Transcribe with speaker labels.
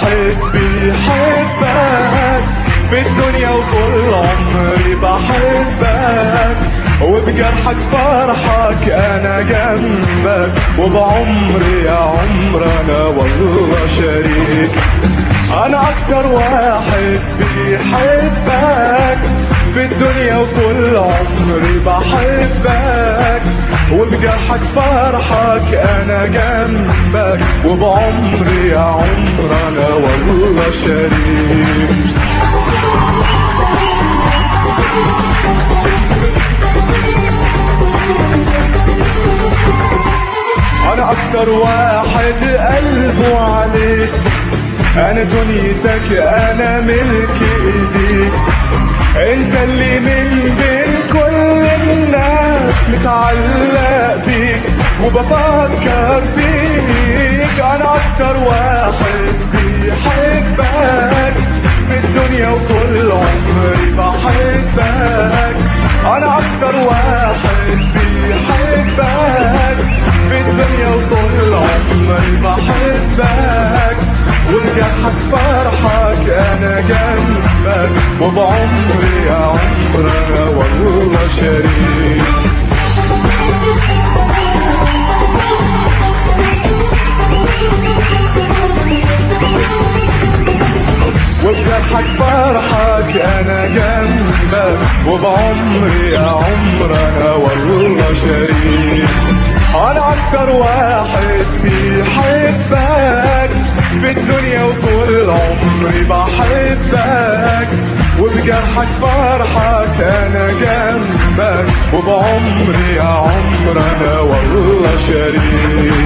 Speaker 1: واحد بيحبك في الدنيا وطول عمري بحبك وبجرحك فرحك انا جنبك وبعمري يا عمر انا والله شريك انا اكتر واحد بيحبك في الدنيا وطول عمري بحبك وبجرحك فرحك انا جنبك وبعمري يا عمر انا والله شريك انا اكتر واحد قلبه عليك انا دنيتك انا ملك ايديك انت اللي من بين كل الناس متعلق بيك وبفكر فيك انا اكتر واحد بيحبك في الدنيا وطول عمري بحبك انا اكتر واحد بيحبك في الدنيا وطول عمري بحبك وبجرحك فرحك انا جنبك وبعمري يا عمر انا والله شريك وبجرحك فرحك انا جنبك وبعمري يا عمر انا والله شريك انا اكتر واحد بيحبك في الدنيا وطول عمري بحبك وبجرحك فرحك انا جنبك وبعمري يا عمر انا والله شريك